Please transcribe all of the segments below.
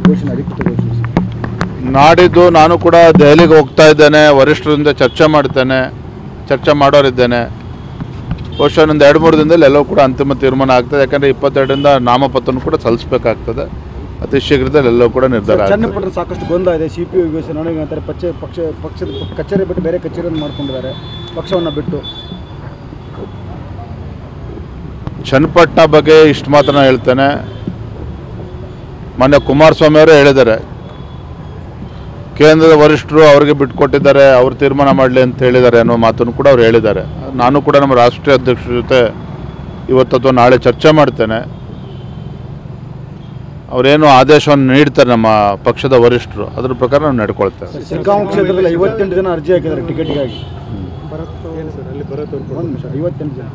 ಘೋಷಣೆ ಅಧಿಕೃತ ಘೋಷಣೆ ಸರ್. ನಾಡಿದ್ದು ನಾನು ಕೂಡ ದೆಹಲಿಗೆ ಹೋಗ್ತಾ ಇದ್ದೇನೆ ವರಿಷ್ಠರಿಂದ ಚರ್ಚೆ ಮಾಡ್ತೇನೆ ಚರ್ಚೆ ಮಾಡೋರಿದ್ದೇನೆ ಬಹುಶಃ ಒಂದು ಎರಡು ಮೂರು ದಿನದಲ್ಲಿ ಎಲ್ಲವೂ ಕೂಡ ಅಂತಿಮ ತೀರ್ಮಾನ ಆಗ್ತದೆ ಯಾಕಂದರೆ ಇಪ್ಪತ್ತೆರಡರಿಂದ ನಾಮಪತ್ರನೂ ಕೂಡ ಸಲ್ಲಿಸಬೇಕಾಗ್ತದೆ ಅತಿ ಶೀಘ್ರದಲ್ಲಿ ಎಲ್ಲವೂ ಕೂಡ ನಿರ್ಧಾರ ಆಗ್ತದೆ ಚನ್ನಪಟ್ಟಣ ಸಾಕಷ್ಟು ಗೊಂದಲ ಇದೆ ಸಿ ಪಿ ಯು ಗೆ ನನಗೆ ಅಂತಾರೆ ಪಕ್ಷ ಪಕ್ಷ ಪಕ್ಷದ ಕಚೇರಿ ಬಿಟ್ಟು ಬೇರೆ ಕಚೇರಿಯನ್ನು ಮಾಡ್ಕೊಂಡಿದ್ದಾರೆ ಪಕ್ಷವನ್ನು ಬಿಟ್ಟು ಚನ್ನಪಟ್ಟಣ ಬಗ್ಗೆ ಇಷ್ಟು ಮಾತ್ರ ನಾನು ಹೇಳ್ತೇನೆ ಮೊನ್ನೆ ಕುಮಾರಸ್ವಾಮಿ ಅವರೇ ಹೇಳಿದ್ದಾರೆ ಕೇಂದ್ರದ ವರಿಷ್ಠರು ಅವ್ರಿಗೆ ಬಿಟ್ಕೊಟ್ಟಿದ್ದಾರೆ ಅವ್ರು ತೀರ್ಮಾನ ಮಾಡಲಿ ಅಂತ ಹೇಳಿದ್ದಾರೆ ಅನ್ನೋ ಮಾತನ್ನು ಕೂಡ ಅವ್ರು ಹೇಳಿದ್ದಾರೆ ನಾನು ಕೂಡ ನಮ್ಮ ರಾಷ್ಟ್ರೀಯ ಅಧ್ಯಕ್ಷರ ಜೊತೆ ಇವತ್ತು ಅಥವಾ ನಾಳೆ ಚರ್ಚೆ ಮಾಡ್ತೇನೆ ಅವರೇನು ಆದೇಶವನ್ನು ನೀಡ್ತಾರೆ ನಮ್ಮ ಪಕ್ಷದ ವರಿಷ್ಠರು ಅದ್ರ ಪ್ರಕಾರ ನಾವು ನಡ್ಕೊಳ್ತೇವೆ ಸಿಗ್ಗಾಂವ್ ಕ್ಷೇತ್ರದಲ್ಲಿ ಐವತ್ತೆಂಟು ಜನ ಅರ್ಜಿ ಹಾಕಿದ್ದಾರೆ ಟಿಕೆಟ್ಗಾಗಿ ಒಂದು ನಿಮಿಷ ಐವತ್ತೆಂಟು ಜನ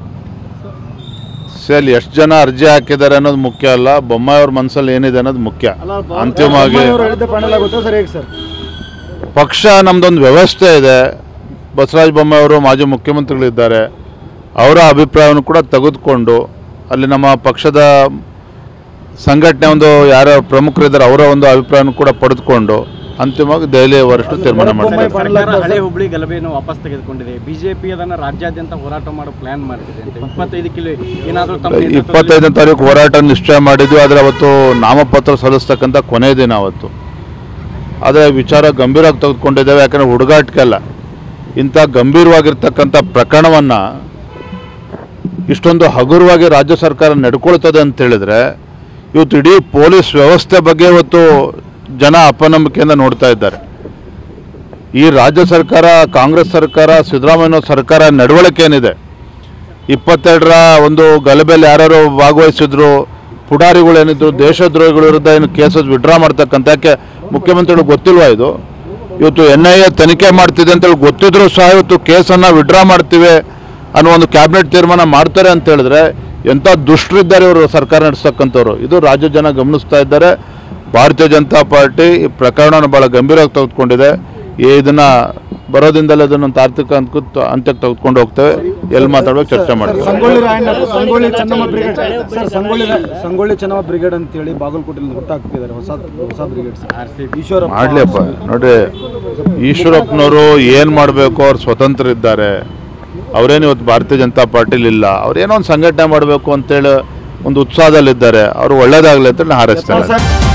ಸರಿ ಎಷ್ಟು ಜನ ಅರ್ಜಿ ಹಾಕಿದ್ದಾರೆ ಅನ್ನೋದು ಮುಖ್ಯ ಅಲ್ಲ ಬೊಮ್ಮಾಯಿ ಅವ್ರ ಮನಸ್ಸಲ್ಲಿ ಏನಿದೆ ಅನ್ನೋದು ಮುಖ್ಯ ಅಂತಿಮವಾಗಿ ಅವರು ಹೇಳಿದ್ದೆ ಫೈನಲ್ ಆಗುತ್ತೆ ಸರ್ ಹೇಗೆ ಸರ್ ಪಕ್ಷ ನಮ್ಮದೊಂದು ವ್ಯವಸ್ಥೆ ಇದೆ ಬಸವರಾಜ ಬೊಮ್ಮಾಯಿ ಅವರು ಮಾಜಿ ಮುಖ್ಯಮಂತ್ರಿಗಳಿದ್ದಾರೆ ಅವರ ಅಭಿಪ್ರಾಯವನ್ನು ಕೂಡ ತೆಗೆದುಕೊಂಡು ಅಲ್ಲಿ ನಮ್ಮ ಪಕ್ಷದ ಸಂಘಟನೆ ಒಂದು ಯಾರು ಪ್ರಮುಖರಿದ್ದಾರೆ ಅವರ ಒಂದು ಅಭಿಪ್ರಾಯವನ್ನು ಕೂಡ ಪಡೆದುಕೊಂಡು ಅಂತಿಮವಾಗಿ ದೆಹಲಿಯ ವರಿಷ್ಠರು ತೀರ್ಮಾನ ಮಾಡ್ತಾರೆ ಸರ್ಕಾರ ಹಳೆ ಹುಬ್ಳಿ ಗಲಭೆಯನ್ನು ವಾಪಸ್ ತೆಗೆದುಕೊಂಡಿದೆ ಬಿಜೆಪಿ ಅದನ್ನ ರಾಜ್ಯಾದ್ಯಂತ ಹೋರಾಟ ಮಾಡೋ ಪ್ಲಾನ್ ಮಾಡಿದೆ ಅಂತ ಇಪ್ಪತ್ತೈದು ಕಿಲೋ ಏನಾದರೂ ತಮ್ಮ ನೇತೃತ್ವದಲ್ಲಿ- ಇಪ್ಪತ್ತೈದನೇ ತಾರೀಕು ಹೋರಾಟ ನಿಶ್ಚಯ ಮಾಡಿದ್ವಿ ಆದರೆ ಅವತ್ತು ನಾಮಪತ್ರ ಸಲ್ಲಿಸ್ತಕ್ಕಂಥ ಕೊನೆಯ ದಿನ ಅವತ್ತು ಆದರೆ ವಿಚಾರ ಗಂಭೀರವಾಗಿ ತೆಗೆದುಕೊಂಡಿದ್ದೇವೆ ಯಾಕಂದರೆ ಹುಡುಗಾಟಿಕೆ ಅಲ್ಲ ಇಂಥ ಗಂಭೀರವಾಗಿರ್ತಕ್ಕಂಥ ಪ್ರಕರಣವನ್ನು ಇಷ್ಟೊಂದು ಹಗುರವಾಗಿ ರಾಜ್ಯ ಸರ್ಕಾರ ನಡ್ಕೊಳ್ತದೆ ಅಂತ ಹೇಳಿದ್ರೆ ಇವತ್ತು ಇಡೀ ಪೊಲೀಸ್ ವ್ಯವಸ್ಥೆ ಬಗ್ಗೆ ಇವತ್ತು ಜನ ಅಪನಂಬಿಕೆಯಿಂದ ನೋಡ್ತಾ ಇದ್ದಾರೆ ಈ ರಾಜ್ಯ ಸರ್ಕಾರ ಕಾಂಗ್ರೆಸ್ ಸರ್ಕಾರ ಸಿದ್ದರಾಮಯ್ಯ ಸರ್ಕಾರ ನಡವಳಿಕೆ ಏನಿದೆ ಇಪ್ಪತ್ತೆರಡರ ಒಂದು ಗಲಭೆಯಲ್ಲಿ ಯಾರ್ಯಾರು ಭಾಗವಹಿಸಿದ್ರು ಪುಡಾರಿಗಳೇನಿದ್ರು ದೇಶದ್ರೋಹಿಗಳ ವಿರುದ್ಧ ಏನು ಕೇಸಸ್ ವಿಡ್ರಾ ಮಾಡ್ತಕ್ಕಂಥ ಯಾಕೆ ಮುಖ್ಯಮಂತ್ರಿಗಳು ಗೊತ್ತಿಲ್ವಾ ಇದು ಇವತ್ತು ಎನ್ ಐ ಎ ತನಿಖೆ ಮಾಡ್ತಿದೆ ಅಂತೇಳಿ ಗೊತ್ತಿದ್ರು ಸಹ ಇವತ್ತು ಕೇಸನ್ನು ವಿಡ್ರಾ ಮಾಡ್ತೀವಿ ಅನ್ನೋ ಒಂದು ಕ್ಯಾಬಿನೆಟ್ ತೀರ್ಮಾನ ಮಾಡ್ತಾರೆ ಅಂತ ಹೇಳಿದ್ರೆ ಎಂಥ ದುಷ್ಟರಿದ್ದಾರೆ ಇವರು ಸರ್ಕಾರ ನಡೆಸ್ತಕ್ಕಂಥವ್ರು ಇದು ರಾಜ್ಯ ಜನ ಗಮನಿಸ್ತಾ ಇದ್ದಾರೆ ಭಾರತೀಯ ಜನತಾ ಪಾರ್ಟಿ ಈ ಪ್ರಕರಣವನ್ನು ಭಾಳ ಗಂಭೀರವಾಗಿ ತೆಗೆದುಕೊಂಡಿದೆ ಈ ಇದನ್ನ ಬರೋದಿಂದಲೇ ಅದನ್ನು ತಾರ್ಕಿಕ ಅಂತ್ಯಕ್ಕೆ ಅಂತ್ಯಕ್ಕೆ ತೆಗೆದುಕೊಂಡು ಹೋಗ್ತೇವೆ ಎಲ್ಲಿ ಮಾತಾಡ್ಬೇಕು ಚರ್ಚೆ ಮಾಡ್ತೇವೆ ಸಂಗೊಳ್ಳಿ ರಾಯಣ್ಣ ಸಂಗೊಳ್ಳಿ ಚೆನ್ನಮ್ಮ ಬ್ರಿಗೇಡ್ ಸರ್ ಸಂಗೊಳ್ಳಿ ರಾ- ಸಂಗೊಳ್ಳಿ ಚೆನ್ನಮ್ಮ ಬ್ರಿಗೇಡ್ ಅಂತೇಳಿ ಬಾಗಲಕೋಟೆಯಲ್ಲಿ ಹುಟ್ಟಾಕ್ತಿದ್ದಾರೆ ಹೊಸ ಹೊಸ ಬ್ರಿಗೇಡ್ ಸರ್ ಈಶ್ವರಪ್ಪ ಮಾಡ್ಲಿಯಪ್ಪ ನೋಡ್ರಿ ಈಶ್ವರಪ್ಪನವರು ಏನು ಮಾಡಬೇಕು ಅವ್ರು ಸ್ವತಂತ್ರ ಇದ್ದಾರೆ ಅವರೇನು ಇವತ್ತು ಭಾರತೀಯ ಜನತಾ ಪಾರ್ಟಿಲಿ ಇಲ್ಲ ಅವ್ರೇನೋ ಒಂದು ಸಂಘಟನೆ ಮಾಡಬೇಕು ಅಂತೇಳಿ ಒಂದು ಉತ್ಸಾಹದಲ್ಲಿದ್ದಾರೆ ಅವರು ಒಳ್ಳೇದಾಗಲಿ ಅಂತ ನಾನು ಹಾರೈಸ್ತೇನೆ ಸರ್